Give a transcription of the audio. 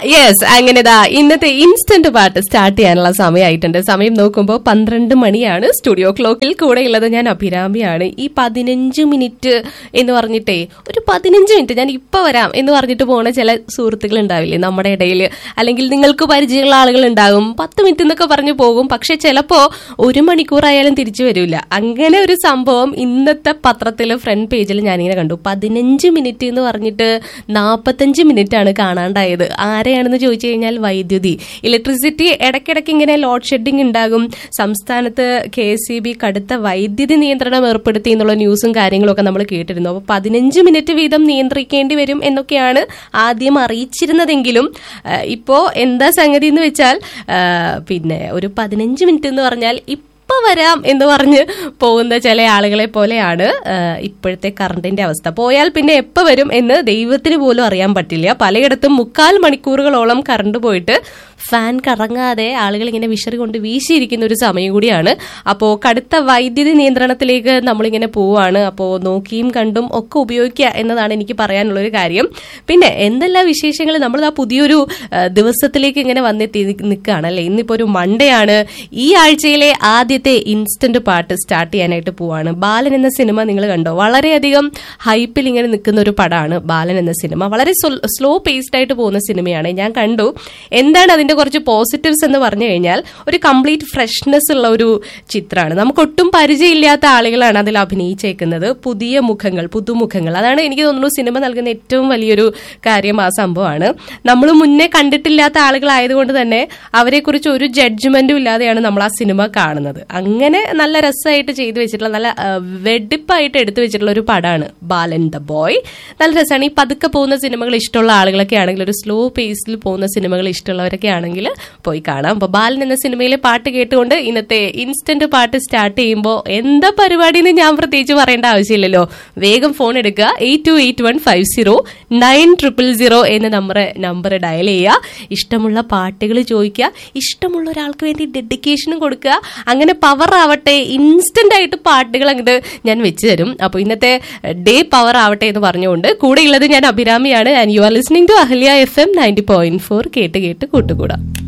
yes അങ്ങനെതാ ഇന്നത്തെ instant പാട്ട് start ചെയ്യാനുള്ള സമയമായിട്ടുണ്ട് സമയം നോക്കുമ്പോൾ പന്ത്രണ്ട് മണിയാണ് സ്റ്റുഡിയോ ക്ലോക്കിൽ കൂടെ ഉള്ളത് ഞാൻ അഭിരാമിയാണ് ഈ പതിനഞ്ച് മിനിറ്റ് എന്ന് പറഞ്ഞിട്ടേ ഒരു പതിനഞ്ച് മിനിറ്റ് ഞാൻ ഇപ്പൊ വരാം എന്ന് പറഞ്ഞിട്ട് പോണ ചില സുഹൃത്തുക്കൾ ഉണ്ടാവില്ലേ നമ്മുടെ ഇടയിൽ അല്ലെങ്കിൽ നിങ്ങൾക്ക് പരിചയമുള്ള ആളുകൾ ഉണ്ടാകും പത്ത് മിനിറ്റ് എന്നൊക്കെ പറഞ്ഞു പോകും പക്ഷെ ചിലപ്പോ ഒരു മണിക്കൂറായാലും തിരിച്ചു വരില്ല അങ്ങനെ ഒരു സംഭവം ഇന്നത്തെ പത്രത്തിലെ ഫ്രണ്ട് പേജിൽ ഞാനിങ്ങനെ കണ്ടു പതിനഞ്ച് മിനിറ്റ് എന്ന് പറഞ്ഞിട്ട് നാൽപ്പത്തഞ്ച് മിനിറ്റ് ആണ് കാണാണ്ടായത് ആരെയാണെന്ന് ചോദിച്ചു കഴിഞ്ഞാൽ വൈദ്യുതി ഇലക്ട്രിസിറ്റി ഇടയ്ക്കിടയ്ക്ക് ഇങ്ങനെ ലോഡ് ഷെഡിങ് ഉണ്ടാകും സംസ്ഥാനത്ത് കെ എസ് സി ബി കടുത്ത വൈദ്യുതി നിയന്ത്രണം ഏർപ്പെടുത്തി എന്നുള്ള ന്യൂസും കാര്യങ്ങളും ഒക്കെ നമ്മൾ കേട്ടിരുന്നു അപ്പോൾ പതിനഞ്ച് മിനിറ്റ് വീതം നിയന്ത്രിക്കേണ്ടി വരും എന്നൊക്കെയാണ് ആദ്യം അറിയിച്ചിരുന്നതെങ്കിലും ആ, ഇപ്പോ എന്താ സംഗതി എന്ന് വെച്ചാൽ ആ, പിന്നെ ഒരു പതിനഞ്ച് മിനിറ്റ് എന്ന് പറഞ്ഞാൽ ഇപ്പൊ വരാം എന്ന് പറഞ്ഞ് പോകുന്ന ചില ആളുകളെ പോലെയാണ് ആ, ഇപ്പോഴത്തെ കറണ്ടിന്റെ അവസ്ഥ പോയാൽ പിന്നെ എപ്പോ വരും എന്ന് ദൈവത്തിന് പോലും അറിയാൻ പറ്റില്ല പലയിടത്തും മുക്കാൽ മണിക്കൂറുകളോളം കറണ്ട് പോയിട്ട് ഫാൻ കറങ്ങാതെ ആളുകൾ ഇങ്ങനെ വിശറി കൊണ്ട് വീശിയിരിക്കുന്ന ഒരു സമയം കൂടിയാണ് അപ്പോൾ കടുത്ത വൈദ്യുതി നിയന്ത്രണത്തിലേക്ക് നമ്മളിങ്ങനെ പോവാണ് അപ്പോൾ നോക്കിയും കണ്ടും ഒക്കെ ഉപയോഗിക്കുക എന്നതാണ് എനിക്ക് പറയാനുള്ള ഒരു കാര്യം പിന്നെ എന്തെല്ലാം വിശേഷങ്ങൾ നമ്മൾ ആ പുതിയൊരു ആ, ദിവസത്തിലേക്ക് ഇങ്ങനെ വന്നെത്തി നിൽക്കുകയാണ് അല്ലേ ഇന്നിപ്പോ ഒരു മൺഡേ ആണ് ഈ ആഴ്ചയിലെ ആദ്യത്തെ ഇൻസ്റ്റന്റ് പാട്ട് സ്റ്റാർട്ട് ചെയ്യാനായിട്ട് പോവാണ് ബാലൻ എന്ന സിനിമ നിങ്ങൾ കണ്ടോ വളരെയധികം ഹൈപ്പിൽ ഇങ്ങനെ നിൽക്കുന്ന ഒരു പടമാണ് ബാലൻ എന്ന സിനിമ വളരെ സ്ലോ പേസ്ഡ് ആയിട്ട് പോകുന്ന സിനിമയാണ് ഞാൻ കണ്ടു എന്താണ് അതിന്റെ കുറച്ച് പോസിറ്റീവ്സ് എന്ന് പറഞ്ഞു കഴിഞ്ഞാൽ ഒരു കംപ്ലീറ്റ് ഫ്രഷ്നെസ് ഉള്ള ഒരു ചിത്രമാണ് നമുക്ക് ഒട്ടും പരിചയമില്ലാത്ത ആളുകളാണ് അതിൽ അഭിനയിച്ചേക്കുന്നത് പുതിയ മുഖങ്ങൾ പുതുമുഖങ്ങൾ അതാണ് എനിക്ക് തോന്നുന്നു സിനിമ നൽകുന്ന ഏറ്റവും വലിയൊരു കാര്യം ആ സംഭവമാണ് നമ്മൾ മുന്നേ കണ്ടിട്ടില്ലാത്ത ആളുകളായതുകൊണ്ട് തന്നെ അവരെക്കുറിച്ച് ഒരു ജഡ്ജ്മെന്റും ഇല്ലാതെയാണ് നമ്മൾ ആ സിനിമ കാണുന്നത് അങ്ങനെ നല്ല രസമായിട്ട് ചെയ്തു വെച്ചിട്ടുള്ള നല്ല ആ, വെടിപ്പായിട്ട് എടുത്തു വെച്ചിട്ടുള്ള ഒരു പടമാണ് ബാലൻ ദ ബോയ് നല്ല രസമാണ് ഈ പതുക്കെ പോകുന്ന സിനിമകൾ ഇഷ്ടമുള്ള ആളുകളൊക്കെ ആണെങ്കിൽ ഒരു സ്ലോ പേസിൽ പോകുന്ന സിനിമകൾ ഇഷ്ടമുള്ളവരൊക്കെ ആണെങ്കിൽ പോയി കാണാം അപ്പൊ ബാലൻ എന്ന സിനിമയിലെ പാട്ട് കേട്ടുകൊണ്ട് ഇന്നത്തെ ഇൻസ്റ്റന്റ് പാട്ട് സ്റ്റാർട്ട് ചെയ്യുമ്പോൾ എന്താ പരിപാടി എന്ന് ഞാൻ പ്രത്യേകിച്ച് പറയേണ്ട ആവശ്യമില്ലല്ലോ വേഗം ഫോൺ എടുക്കുക eight two eight one five zero nine triple zero എന്ന നമ്പർ നമ്പർ ഡയൽ ചെയ്യുക ഇഷ്ടമുള്ള പാട്ടുകൾ ചോദിക്കുക ഇഷ്ടമുള്ള ഒരാൾക്ക് വേണ്ടി ഡെഡിക്കേഷനും കൊടുക്കുക അങ്ങനെ പവർ ആവട്ടെ ഇൻസ്റ്റന്റ് ആയിട്ട് പാട്ടുകൾ അങ്ങോട്ട് ഞാൻ വെച്ച് തരും അപ്പോൾ ഇന്നത്തെ ഡേ പവർ ആവട്ടെ എന്ന് പറഞ്ഞുകൊണ്ട് കൂടെയുള്ളത് ഞാൻ അഭിരാമിയാണ് and you are listening to Ahalya F M ninety point four കേട്ട് കേട്ട് കൂട്ടുകൂടാം